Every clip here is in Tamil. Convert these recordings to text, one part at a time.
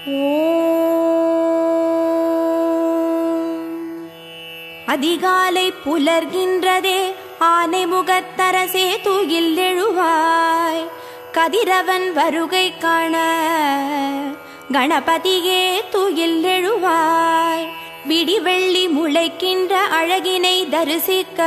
அதிகாலை புலர்கின்றதே ஆனை முகத்தரசே தூயில் எழுவாய் கதிரவன் வருகை காண கணபதியே தூயில் எழுவாய் விடிவெள்ளி முளைக்கின்ற அழகினை தரிசிக்க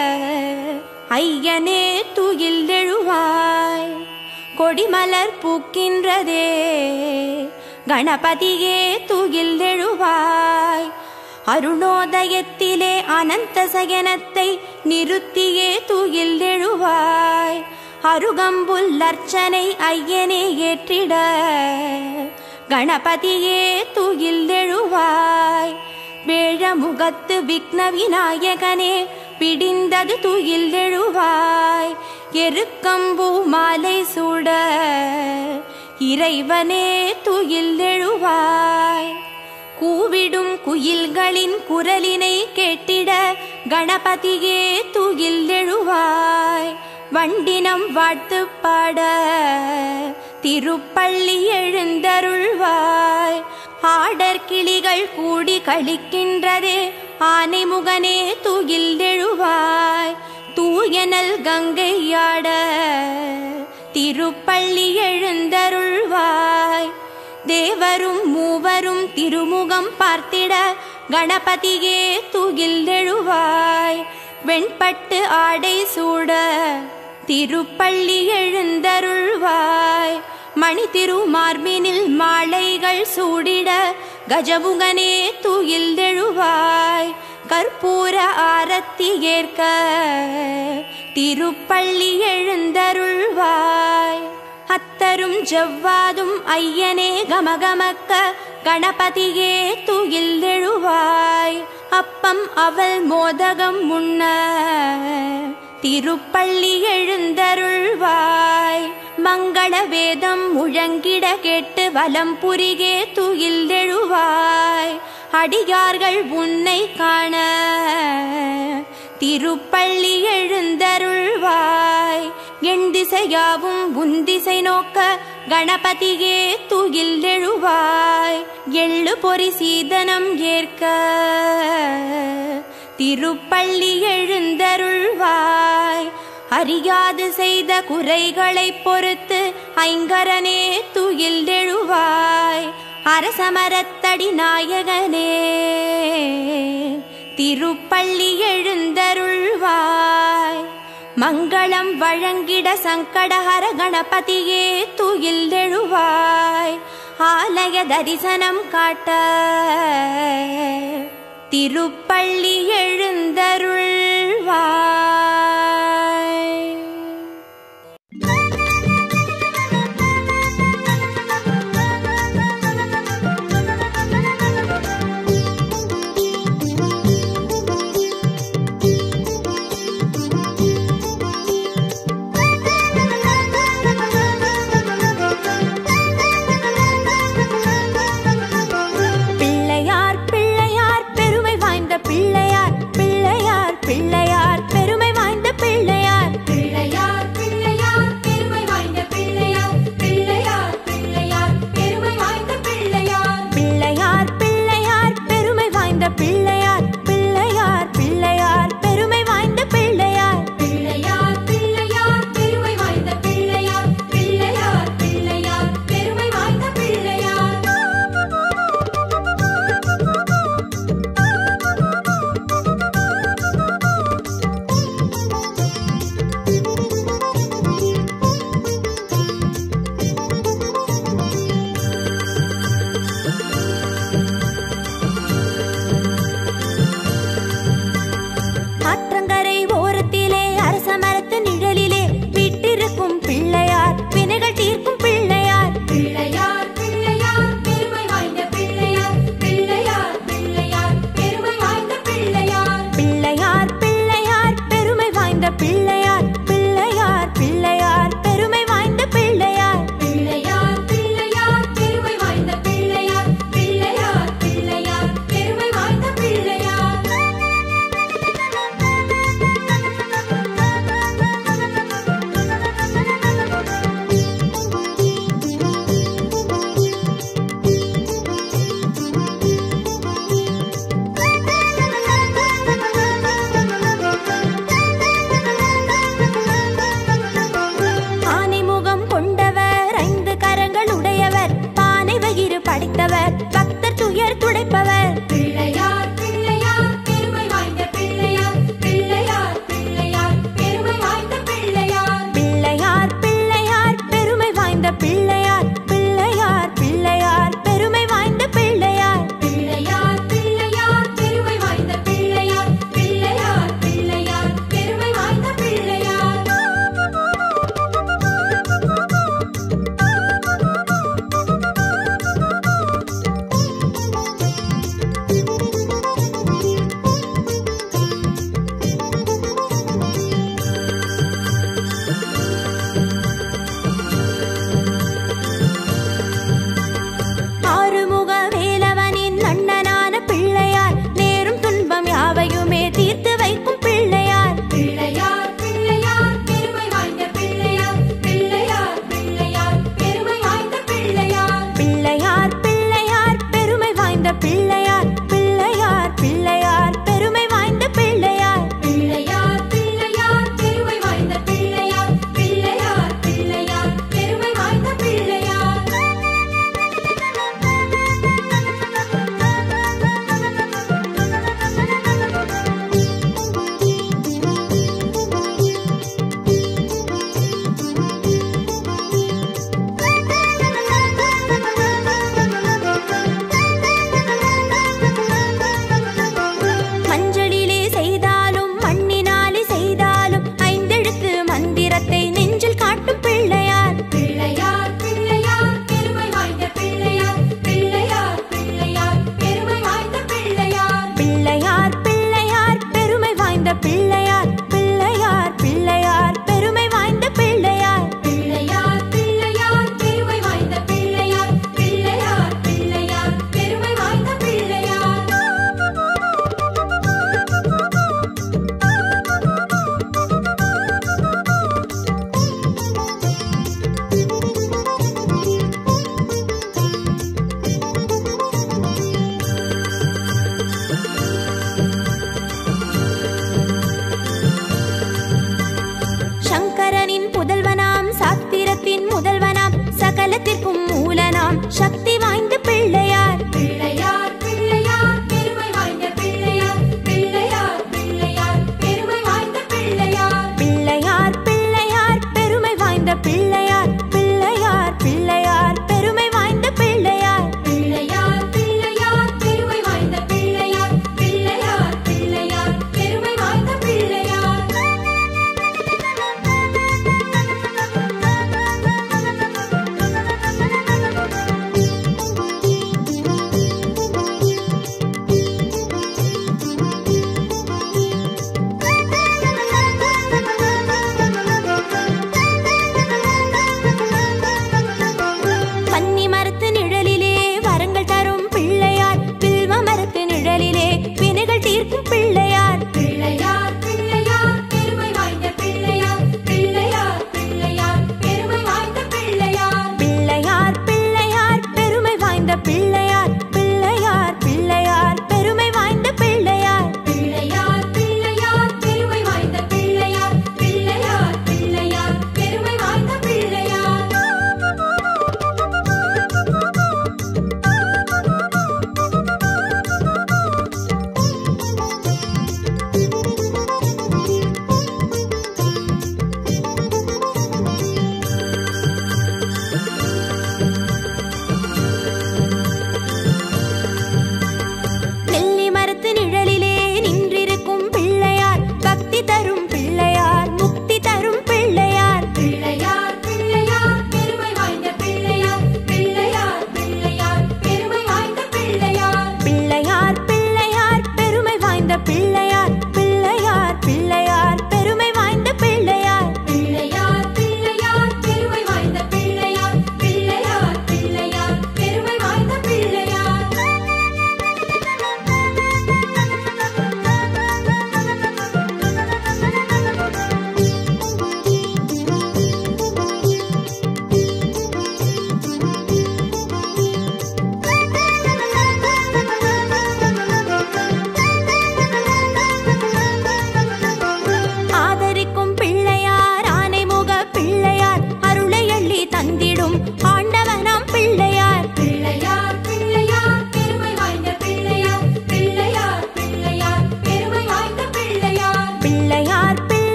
ஐயனே தூயில் எழுவாய் கொடிமலர் பூக்கின்றதே கணபதியே தூயில் எழுவாய் அருணோதயத்திலே அனந்த சயனத்தை நிறுத்தியே தூயில் எழுவாய் அருகம்புல் அர்ச்சனை ஐயனே ஏற்றிட கணபதியே தூயில் எழுவாய் வேழமுகத்து விக்ன விநாயகனே பிடிந்தது துயில் எழுவாய் எருக்கம்பூ மாலை சூட இறைவனே துயில் எழுவாய் கூவிடும் குயில்களின் குரலினை கேட்டிட கணபதியே துயில் எழுவாய் வண்டினம் வாழ்த்து பாட திருப்பள்ளி எழுந்தருள்வாய் ஆடர் கிளிகள் கூடி கழிக்கின்றதே ஆனைமுகனே தூயில் எழுவாய் தூயனல் கங்கையாட திருப்பள்ளி எழுந்தருள்வாய் தேவரும் மூவரும் திருமுகம் பார்த்திட கணபதியே தூகில் எழுவாய் வெண்பட்டு ஆடை சூட திருப்பள்ளி எழுந்தருள்வாய் மணி திருமார்பினில் மாலைகள் சூடிட கஜமுகனே தூயில் எழுவாய் கற்பூர ஆரத்தி ஏற்க திருப்பள்ளி எழுந்தருள்வாய் அத்தரும் ஜவ்வாதும் ஐயனே கமகமக்க கணபதியே தூயில் எழுவாய் அப்பம் அவள் மோதகம் முன்ன திருப்பள்ளி எழுந்தருள்வாய் மங்கள வேதம் முழங்கிட கேட்டு வலம் புரிகே துயில் எழுவாய் அடியார்கள் உன்னை காண திருப்பள்ளி எழுந்தருள்வாய் எண் திசையாவும் உன் திசை நோக்க கணபதியே துயில் எழுவாய் எள்ளு பொறி சீதனம் ஏற்க திருப்பள்ளி எழுந்தருள்வாய் அறியாது செய்த குறைகளை பொறுத்து ஐங்கரனே துயில் எழுவாய் அரசமரத்தடி நாயகனே திருப்பள்ளி எழுந்தருள்வாய் மங்களம் வழங்கிட சங்கடஹர கணபதியே துயில் எழுவாய் ஆலய தரிசனம் காட்ட திருப்பள்ளி எழுந்தருள்வாய் பிள்ளையார் பிள்ளையார் பெருமை வாய்ந்த பிள்ளையார் பிள்ளையார் பிள்ளையார் பெருமை வாய்ந்த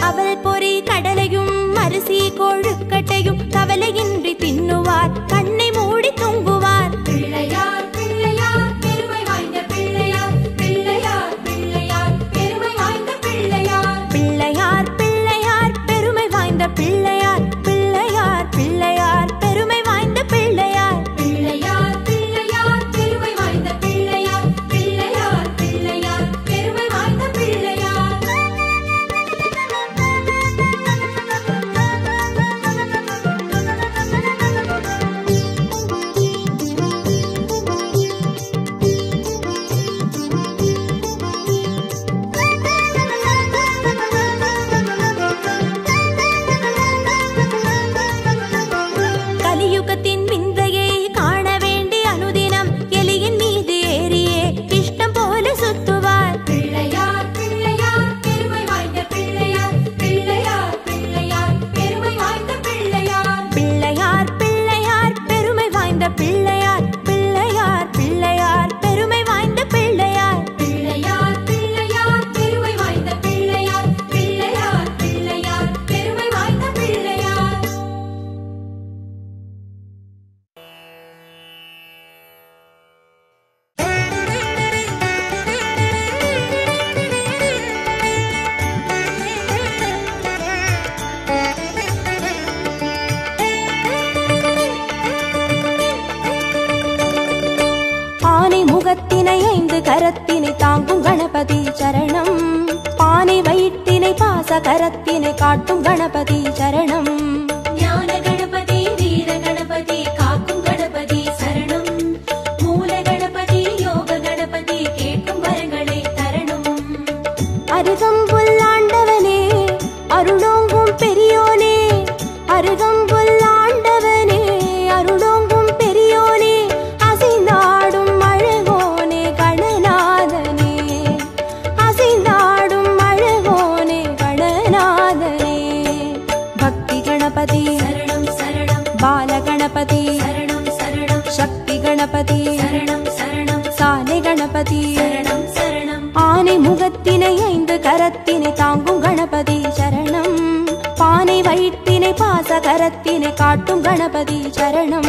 அவல் பொறி கடலையும் அரிசி கொழுக்கட்டையும் கவலையின்றி தின்னுவார் கண்ணை மூடி தூங்குவார் பிள்ளையார் பிள்ளையார் பெருமை வாய்ந்த பிள்ளையார் பிள்ளையார் பிள்ளையார் பெருமை வாய்ந்த பிள்ளையார் பிள்ளையார் பிள்ளையார் பெருமை வாய்ந்த பிள்ளையார் பிள்ளையார் பிள்ளையார் பெருமை வாய்ந்த பிள்ளையார் பிள்ளையார் பிள்ளையார் பெருமை வாய்ந்த பிள்ளையார் பிள்ளையார் பிள்ளையார் பெருமை வாய்ந்த பிள்ளையார் கலியுகத்தின் விந்தையை காண வேண்டி அனுதினம் எலியின் மீது ஏறியே இஷ்டம் போல சுத்துவார் பிள்ளையார் பிள்ளையார் பெருமை வாய்ந்த பிள்ளையார் பிள்ளையார் பிள்ளையார் பெருமை வாய்ந்த பிள்ளையார் பிள்ளையார் பிள்ளையார் பெருமை வாய்ந்த பிள்ளையார் பிள்ளையார் பிள்ளையார் பெருமை வாய்ந்த பிள்ளையார் பிள்ளையார் பிள்ளையார் பெருமை வாய்ந்த பிள்ளையார் பிள்ளையார் பிள்ளையார் பெருமை வாய்ந்த பிள்ளையார் ஆனை முகத்தினை ஐந்து கரத்தினை தாங்கும் கணபதி சரணம் பானை வயிற்றினை பாச கரத்தினை காட்டும் கணபதி சரணம் ஞான கணபதி வீர கணபதி காக்கும் கணபதி சரணம் மூல கணபதி யோக கணபதி கேட்கும் வரங்களை தரணும் அருகம்புல் ஆண்டவனே அருளோங்கும் பெரியோனே அருகம்புல் ஆண்டவனே அருளோங்கும் பெரியோனே அசைந்தாடும் அழகோனே கணநாதனே அசைந்தாடும் அழகோனே கணநாதனே பக்தி கணபதி சரணம் சரணம் பால கணபதி சரணம் சரணம் சக்தி கணபதி சரணம் சரணம் சாலை கணபதி சரணம் சரணம் ஆனை முகத்தினை ஐந்து கரத்தினை தாங்கும் கணபதி சரணம் பானை வயிற்றினை பாச கரத்தினை காட்டும் கணபதி சரணம்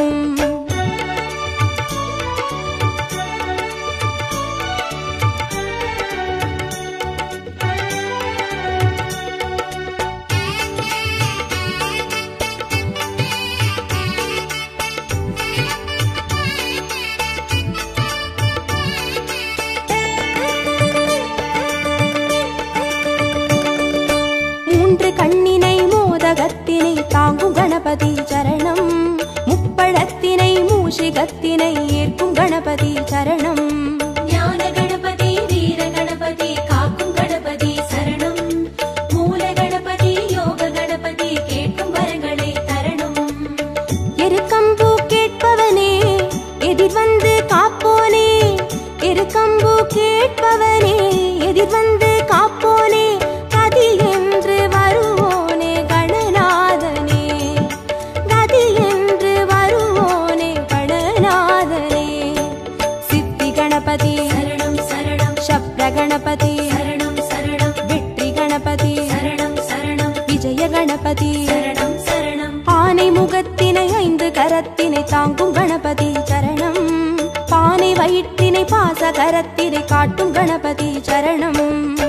மூன்று கண்ணினை மோதகத்தினை தாங்கும் கணபதி சரணம் முப்பழத்தினை மூஷிகத்தினை ஏற்கும் கணபதி சரணம் ஞான கணபதி வீர கணபதி காக்கும் கணபதி சரணம் மூல கணபதி யோக கணபதி கேட்கும் வரங்களை தரணும் எருக்கம்பூ கேட்பவனே எதிர் வந்து காப்போனே எருக்கம்பூ கேட்பவனே எதிர் வந்து காப்போனே கதி என்று வருவோனே கணநாதனே கதி என்று வருவோனே கணநாதனே சித்தி கணபதி சரணம் சரணம் சப்ர கணபதி சரணம் சரணம் வெற்றி கணபதி சரணம் சரணம் விஜய கணபதி சரணம் சரணம் ஆனை முகத்தினை ஐந்து கரத்தினை தாங்கும் கணபதி சரணம் பானை வயிற்றினை பாச கரத்தினை காட்டும் கணபதி சரணம்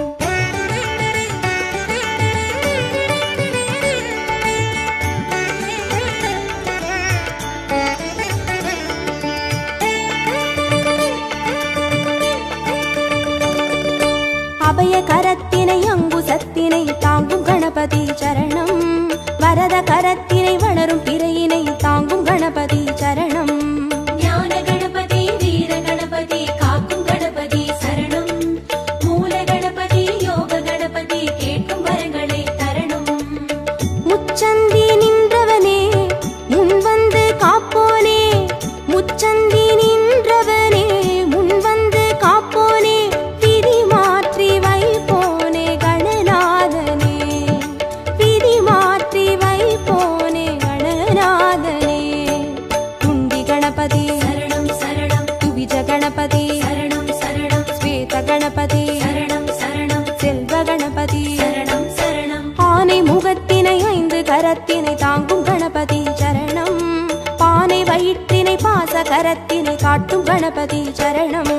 அபய கரத்தினை அங்குசத்தினை தாங்கும் கணபதி சரணம் வரத கரத்தினை வளரும் பிறையினை தாங்கும் கணபதி சரணம் ஞான கணபதி வீர கணபதி காக்கும் கணபதி சரணம் மூல கணபதி கரத்தினை காட்டும் கணபதி சரணம்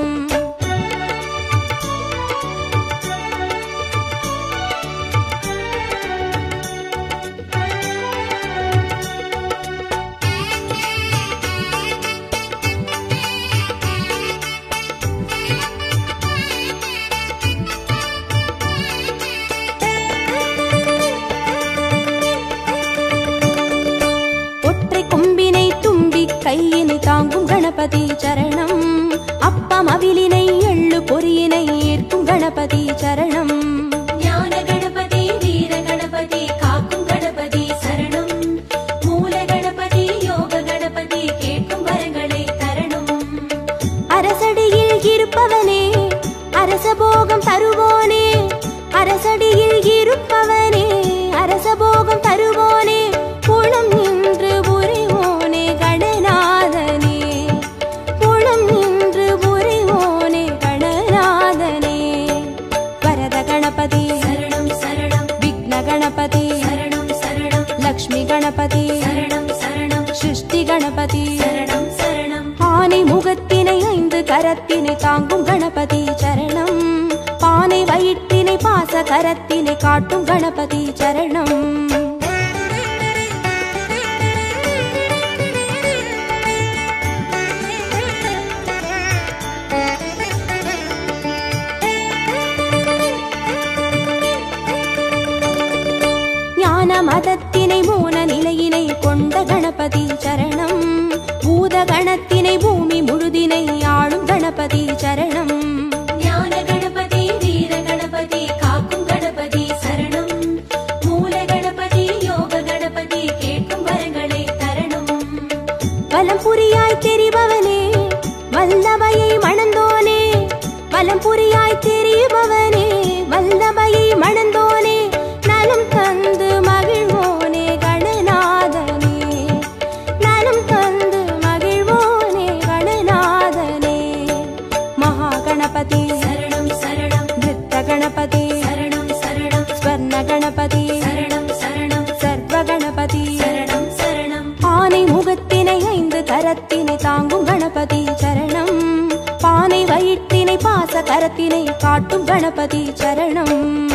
ஒற்றை கொம்பினை தும்பி கையினை தாங்கும் கணபதி சரணம் அப்பம் அவிலினை எள்ளு பொறியினை ஏற்கும் கணபதி சரணம் ஞான கணபதி வீர கணபதி காக்கும் கணபதி சரணம் மூல கணபதி யோக கணபதி கேட்கும் வரங்களை தரணும் அரசடியில் இருப்பவனே அரசபோகம் தருவோனே அரசடியில் இருப்பவனே அரசபோகம் தருவோனே புலம் நின்று புரிவோனே கணநாதனே புலம் நின்று புரிவோனே கணநாதனே வரத கணபதி சரணம் சரணம் விக்ன கணபதி சரணம் சரணம் லக்ஷ்மி கணபதி சரணம் சரணம் சிருஷ்டி கணபதி சரணம் சரணம் ஆனை முகத்தினை ஐந்து கரத்தினை தாங்கும் கணபதி சரணம் பானை வயிற்றினை பாச கரத்தினை காட்டும் கணபதி சரணம் ஞான மதத்தினை மூன நிலையினை கொண்ட கணபதி சரணம் பூத கணத்தினை பூமி முழுதினை ஆளும் கணபதி சரணம் ஞான கணபதி வீர கணபதி காக்கும் கணபதி சரணம் மூல கணபதி யோக கணபதி கேட்கும் வரங்களை தரணும் வலம் புரியாய் தெரிபவனே வல்லமையை மணந்தோனே வலம் புரியாய் தெரிபவனே வல்லமையை மணந்தோனே நலம் தந்து மகிழ்வோனே கணநாதனே நலம் தந்து மகிழ்வோனே கணநாதனே மகா கணபதி சரணம் சரணம் நித்த கணபதி சரணம் சரணம் ஸ்வர்ண கணபதி சரணம் சரணம் சர்வ கணபதி சரணம் சரணம் ஆனை முகத்தினை ஐந்து கரத்தினை தாங்கும் கணபதி சரணம் பானை வயிற்றினை பாச கரத்தினை காட்டும் கணபதி சரணம்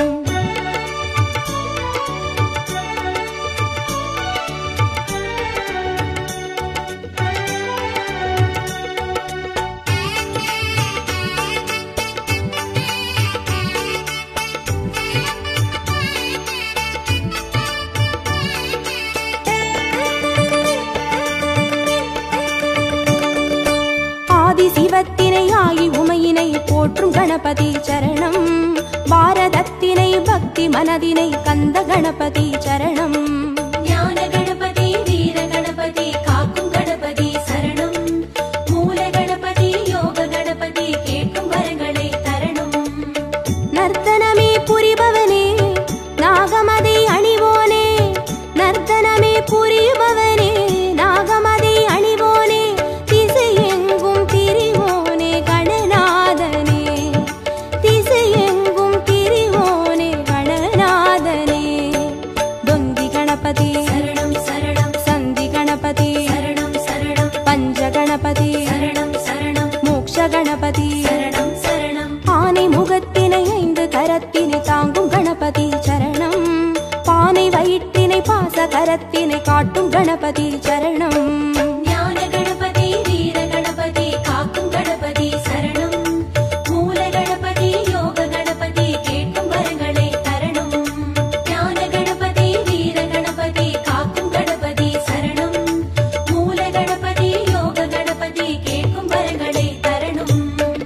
ஆதி சிவத்தினை ஆகி உமையினை போற்றும் கணபதி சரணம் பாரதத்தினை பக்தி மனதினை கந்த கணபதி சரணம் ஞான கணபதி வீர கணபதி காக்கும் கணபதி சரணம் மூல கணபதி யோக கணபதி கேட்கும் வரங்களை தரணும் நர்த்தனமே புரிபவனே நாகமதை அணிவோனே நர்த்தனமே புரிபவனே நாகமதை அணிவோனே திசையெங்கும் திரிவோனே கணநாதனே திசையெங்கும் திரிவோனே கணநாதனே தொந்தி கணபதி சரணம் சரணம் சந்தி கணபதி சரணம் சரணம் பஞ்ச கணபதி சரணம் சரணம் மோக்ஷ கணபதி சரணம் சரணம் ஆனை முகத்தினை ஐந்து கரத்தினை தாங்கும் கணபதி சரணம் பானை வயிற்றினை பாச கரத்தினை காட்டும் கணபதி சரணம் ஞான கணபதி வீர கணபதி காக்கும் கணபதி சரணம் மூல கணபதி யோக கணபதி கேட்கும் வரங்களை தரணும் ஞான கணபதி வீர கணபதி காக்கும் கணபதி சரணம் மூல கணபதி யோக கணபதி கேட்கும் வரங்களை தரணும்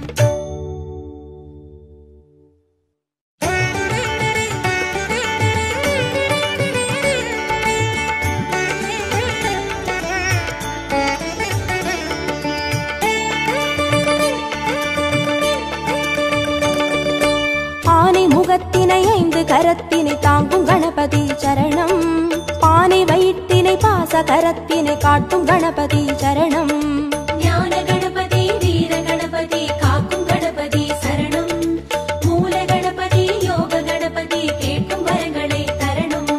ஆனை முகத்தினை ஐந்து கரத்தினை தாங்கும் கணபதி சரணம் பானை வயிற்றினை பாச கரத்தினை காட்டும் கணபதி சரணம் ஞான கணபதி வீர கணபதி காக்கும் கணபதி சரணம் மூல கணபதி யோக கணபதி கேட்கும் வரங்களை தரணும்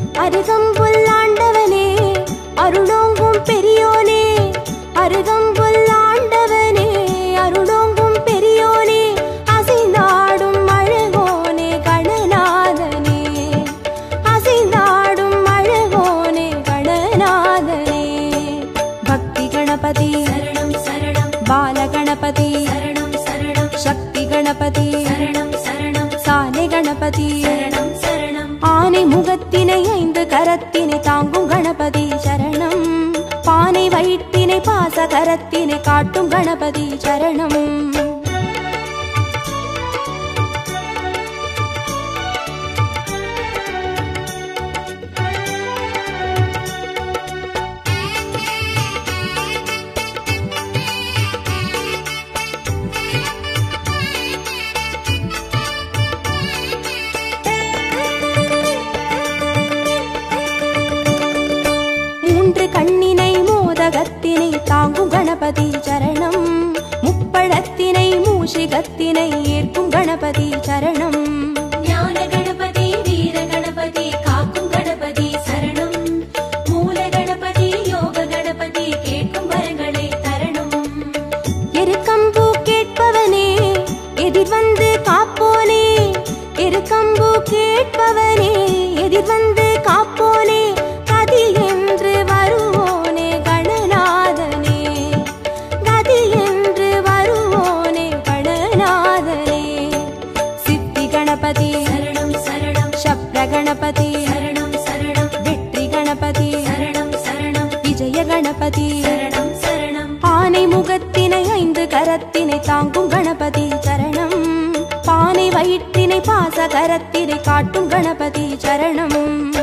அருகம்புல் ஆண்டவனே அருளோங்கும் பெரியோனே அருகம்புல் முகத்தினை ஐந்து கரத்தினை தாங்கும் கணபதி சரணம் பானை வயிற்றினை பாச கரத்தினை காட்டும் கணபதி சரணம் மூன்று கண்ணினை மோதகத்தினை தாங்கும் கணபதி சரணம் முப்பழத்தினை மூஷிகத்தினை ஏற்கும் கணபதி சரணம் ஞான கணபதி வீர கணபதி காக்கும் கணபதி சரணம் மூல கணபதி யோக கணபதி கேட்கும் வரங்களை தரணும் எருக்கம்பூ கேட்பவனே எதிர் வந்து காப்போனே எருக்கம்பூ கேட்பவனே எதிர் வந்து காப்போனே கதி என்று வருவோனே கணநாதனே கதி என்று வருவோனே கணநாதனே சித்தி கணபதி சரணம் சரணம் சப்ர கணபதி சரணம் சரணம் வெற்றி கணபதி சரணம் சரணம் விஜய கணபதி சரணம் சரணம் ஆனை முகத்தினை ஐந்து கரத்தினை தாங்கும் கணபதி சரணம் பானை வயிற்றினை பாச கரத்தினை காட்டும் கணபதி சரணம்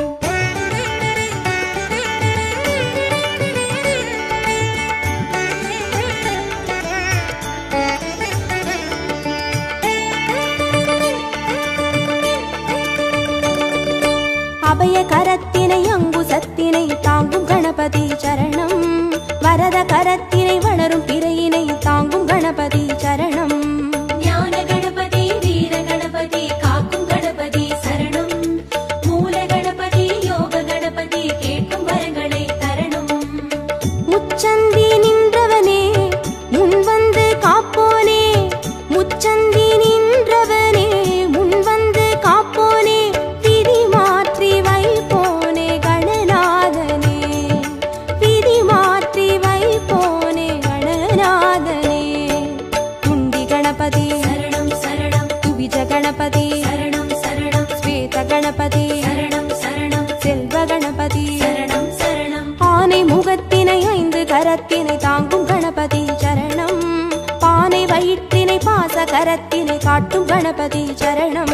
அபய கரத்தினை அங்குசத்தினை தாங்கும் கணபதி சரணம் வரத கரத்தினை வளரும் பிறையினை தாங்கும் கணபதி சரணம் ஞான கணபதி வீர கணபதி காக்கும் கணபதி சரணம் மூல கணபதி யோக கணபதி கேட்கும் வரங்களை தரணும் முச்சந்தி நின்றவனே முன் வந்து காப்போனே முச்சந்தி நின்றவனே முன் வந்து காப்போனே விதி மாற்றி வைப்போனே கணநாதனே விதி மாற்றி வைப்போனே கணநாதனே துண்டி கணபதி சரணம் சரணம் துவிஜ கணபதி சரணம் சரணம் ஸ்வேத கணபதி சரணம் சரணம் செல்வ கணபதி சரணம் சரணம் ஆனை முகத்தினை ஐந்து கரத்தினை தாங்கும் கணபதி சரணம் பானை வயிற்றினை பாச கரத்தினை காட்டும் கணபதி சரணம்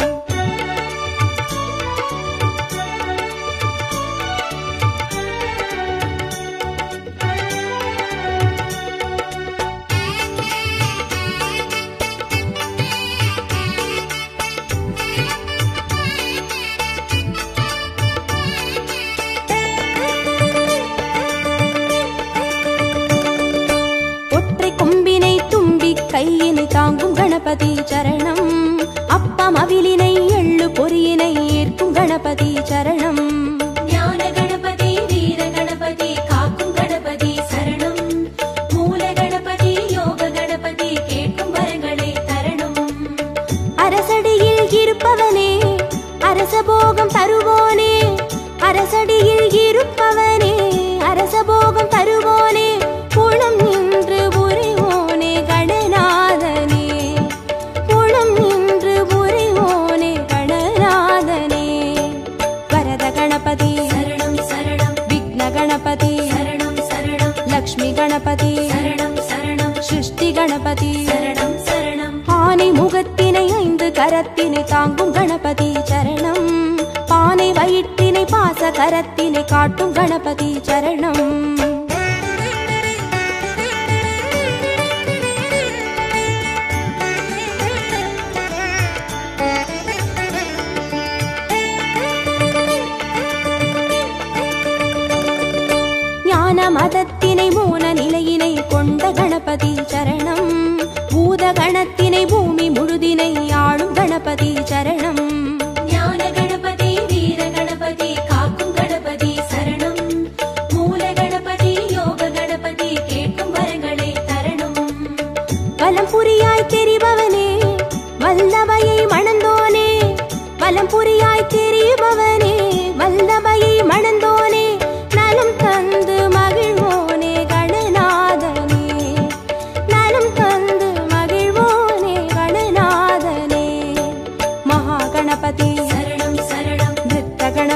ஒற்றை கொம்பினை தும்பி கையினை தாங்கும் கணபதி சரணம் அப்பம் அவிலினை எள்ளு பொறியினை ஏற்கும் கணபதி சரணம் ஞான கணபதி வீர கணபதி காக்கும் கணபதி சரணம் மூல கணபதி யோக கணபதி கேட்கும் வரங்களை தரணும் அரசடியில் இருப்பவனே அரசபோகம் தருவோனே அரசடியில் இருப்பவனே அரசபோகம் தருவோனே குளம் நின்று புரிவோனே கணநாதனே குளம் நின்று புரிவோனே கணநாதனே வரத கணபதி சரணம் சரணம் விக்ன கணபதி சரணம் சரணம் லக்ஷ்மி கணபதி சரணம் சரணம் சிருஷ்டி கணபதி சரணம் சரணம் ஆனை முகத்தினை ஐந்து கரத்தினை தாங்கும் கணபதி சரணம் பானை வயிற்றினை பாச கரத்தினை காட்டும் கணபதி சரணம் ஞான மதத்தினை மூன நிலையினை கொண்ட கணபதி சரணம் பூத கணத்தினை பூமி முழுதினை ஆளும் கணபதி சரணம் ஞான கணபதி வீர கணபதி காக்கும் கணபதி சரணம் மூல கணபதி யோக கணபதி கேட்கும் வரங்களை தரணும் வலம் புரியாய் தெரிபவனே வல்லவையை மணந்தோனே வலம் புரியாய் தெரிபவனே வல்லவையை மணந்தோனே நலம் தந்து மகிழ்வோனே கணநாதனே நலம் தந்து மகிழ்வோனே கணநாதனே மகா கணபதி சரணம் சரணம் நித்த கணபதி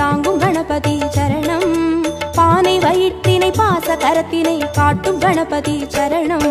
தாங்கும் கணபதி சரணம் பானை வயிற்றினை பாச கரத்தினை காட்டும் கணபதி சரணம்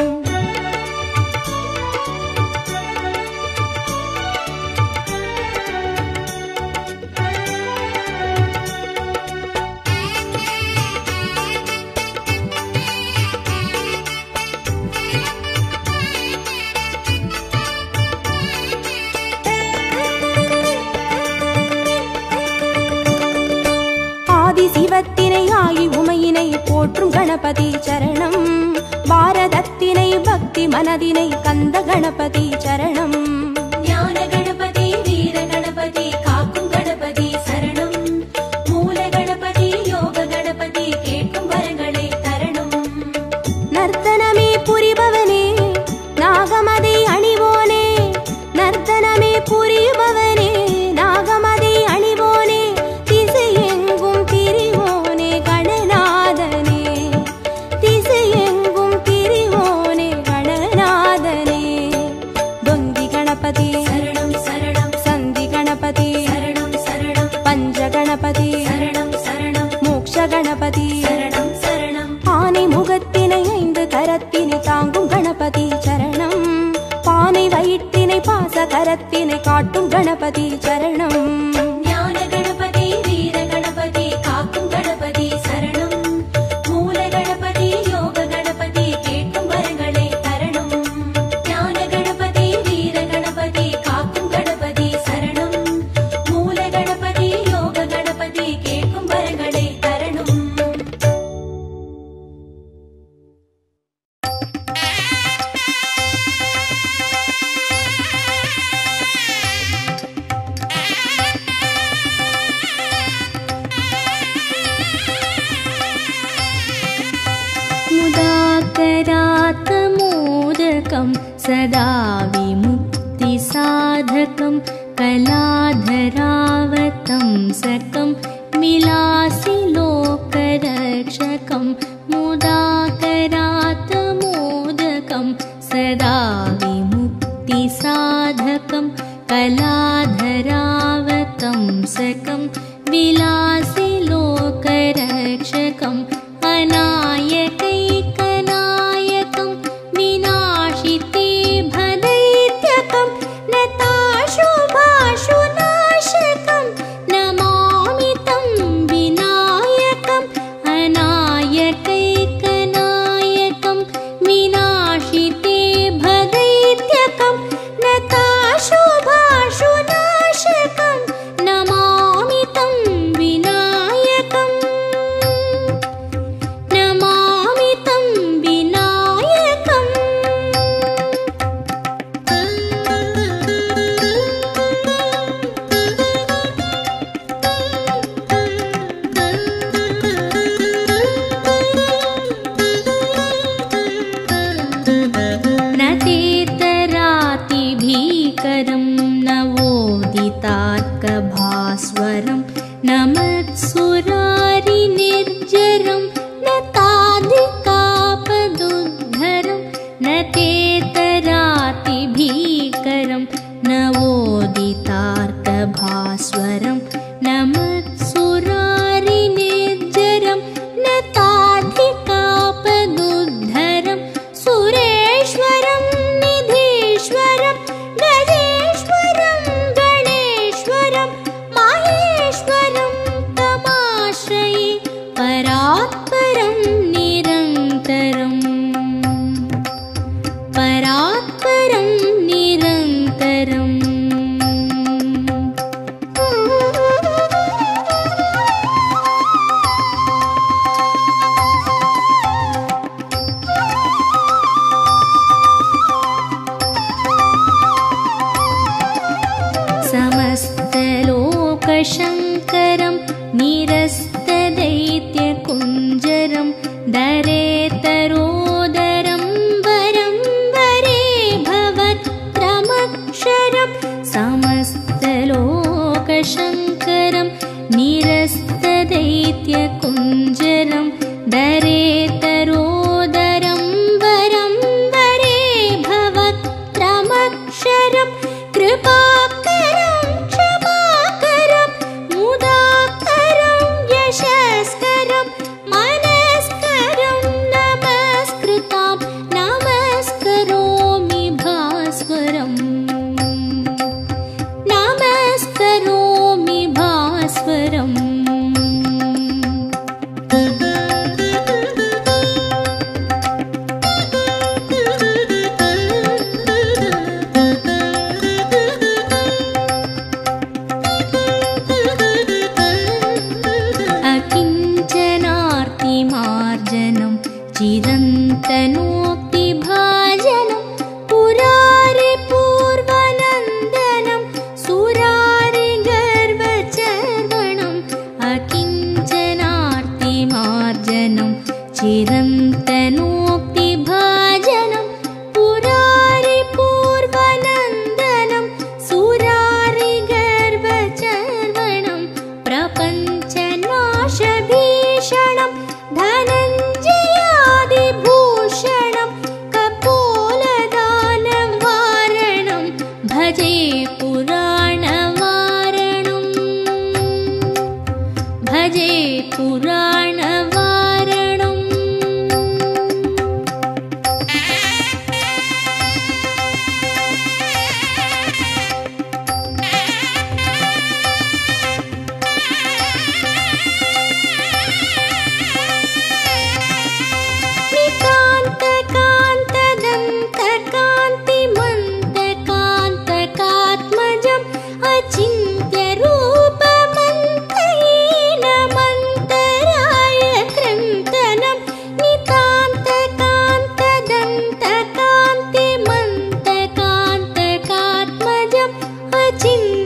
ஆதி சிவத்தினை ஆகி உமையினை போற்றும் கணபதி சரணம் பாரதத்தினை பக்தி மனதினை கந்த கணபதி சரணம் ஞான கணபதி வீர கணபதி காக்கும் கணபதி சரணம் மூல கணபதி யோக கணபதி கேட்கும் வரங்களை தரணும் நர்த்தனமே புரிபவனே நாகமதை அணிவோனே நர்த்தனமே புரிபவனே நாகமதை அணிவோனே திசையெங்கும் திரிவோனே கணநாதனே திசையெங்கும் திரிவோனே கணநாதனே தொந்தி கணபதி சரணம் சரணம் சந்தி கணபதி சரணம் சரணம் பஞ்ச கணபதி சரணம் சரணம் மோக்ஷ கணபதி சரணம் சரணம் ஆனை முகத்தினை ஐந்து கரத்தினை தாங்கும் கணபதி சரணம் பானை வயிற்றினை பாச கரத்தினை காட்டும் கணபதி சரணம் ஞான கணபதி வீர கணபதி காக்கும் கணபதி சரணம் மூல கணபதி யோக கணபதி கேட்கும் வரங்களை தரணும் ஞான கணபதி வீர கணபதி காக்கும் கணபதி சரணம் மூல கணபதி யோக கணபதி கேட்கும் வரங்களை தரணும் मुदाकरात्मोदकं सदा विमुक्तिसाधकं कलाधरावतं सकं मिलासि लोकरक्षकं मुदाकरात्मोदकं सदा विमुक्तिसाधकं कलाधरावतं सकं विलासि लोकरक्षकम् अनायकैकनायकं विनाशिते भदैत्यकं नताशुभाशुनाशकं नमामि तं विनायकम् अनायकैकनायकं चिरन्तनोक्तिभाजनं पुरारिपूर्वनन्दनं सुरारिगर्वचर्वणम् अकिञ्चनार्तिमार्जनं चिरन्तनोक्तिभाजनं पुरारिपूर्वनन्दनं सुरारिगर्वचर्वणं प्रपञ्चनाशभीषणं धनञ्जयादिभूषणं कपोलदानवारणं भजे पुराणवारणम् भजे पुराणवारणम् नितान्तकान्तदन्तकान्तिमन्तकान्तकात्मजम् अचिन्त्यरूपमन्तहीनमन्तराय क्रन्तनम् नितान्तकान्तदन्तकान्तिमन्तकान्तकात्मजम्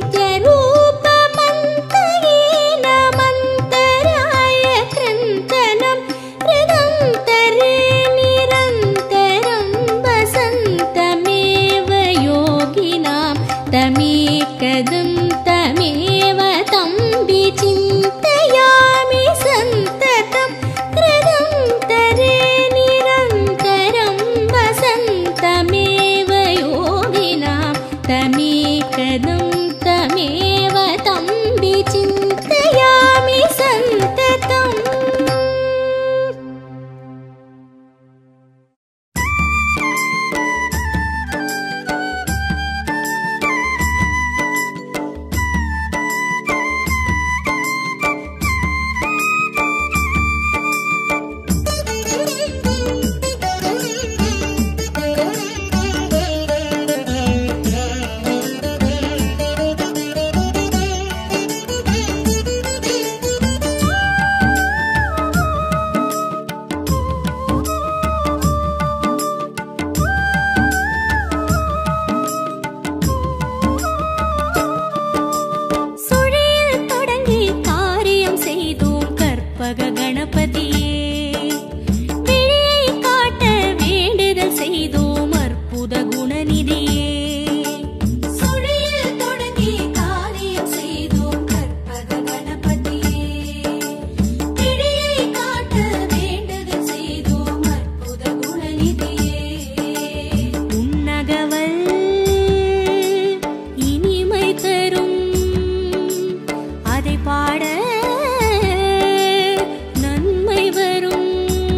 अचिन्त्यरूपमन्तहीनमन्तराय क्रन्तनम् हृदन्तरे निरन्तरं वसन्तमेव योगिनां तमेकदं तमेव तं विचिन्तयामि सन्ततं हृदन्तरे निरन्तरं वसन्तमेव योगिनां तमेकदं तमेव तं विचिन्तयामि सन्ततम् சுழியில் தொடங்கி காரியம் செய்தோம் கற்பக கணபதியே விழியை காட்ட வேண்டுதல் செய்தோம் அற்புத குணநிதியே சுழியில் தொடங்கி காரியம் செய்தோம் கற்பக கணபதியே பிடியை காட்ட வேண்டுதல் செய்தோம் அற்புத குணநிதியே உன்னகவல் இனிமை தரும் அதை பாட நன்மை வரும்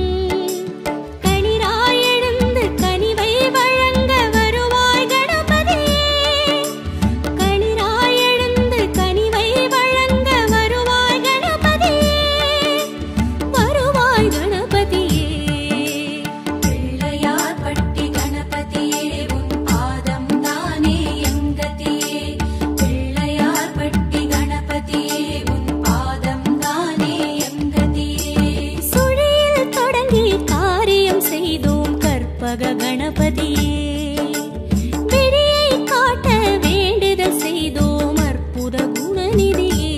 கணிராயெழுந்து கனிவை வழங்க வருவாய் கணபதியே கணிராயெழுந்து கனிவை வழங்க வருவாய் கணபதியே வருவாய் கணபதியே பிள்ளையார் பட்டி கணபதியே உன் பாதம் தானே எங்கதியே பிள்ளையார் பட்டி கணபதியே உன் பாதம் தானே எங்கதியே சுழியில் தொடங்கி காரியம் செய்தோம் கற்பக கணபதியே விழியை காட்ட வேண்டுதல் செய்தோம் அற்புத குணநிதியே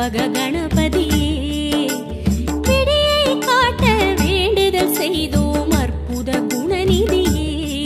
கற்பக கணபதியே விடியை காட்ட வேண்டுதல் செய்தோம் அற்புத குணநிதியே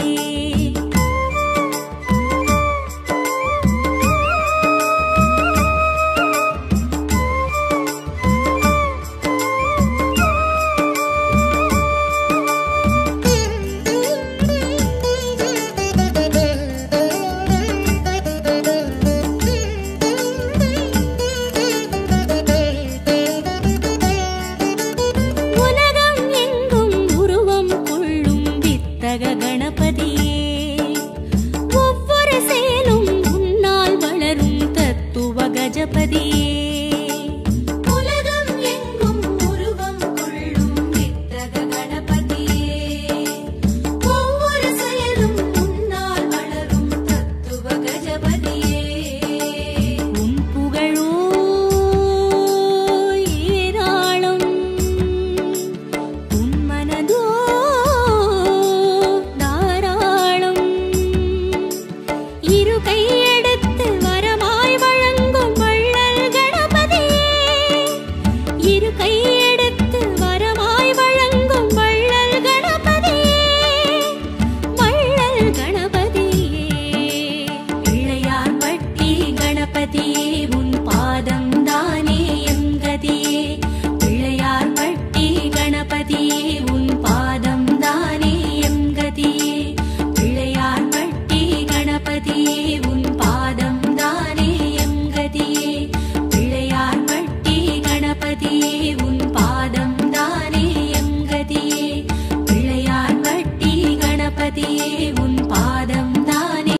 உலகம் எங்கும் உருவம் கொள்ளும் வித்தக கணபதியே ஒவ்வொரு செயலும் உன்னால் வளரும் தத்துவ கஜபதியே உலகம் எங்கும் உருவம் கொள்ளும் வித்தக கணபதியே ஒவ்வொரு செயலும் உன்னால் வளரும் தத்துவ கஜபதியே உன் புகழோ ஏராளம் உன் மனதோ தாராளம் இரு கையெடுத்து வரமாய் வழங்கும் வள்ளல் கணபதியே இரு கையெடுத்து வரமாய் வழங்கும் வள்ளல் கணபதியே வள்ளல் கணபதியே பிள்ளையார் பட்டி கணபதியே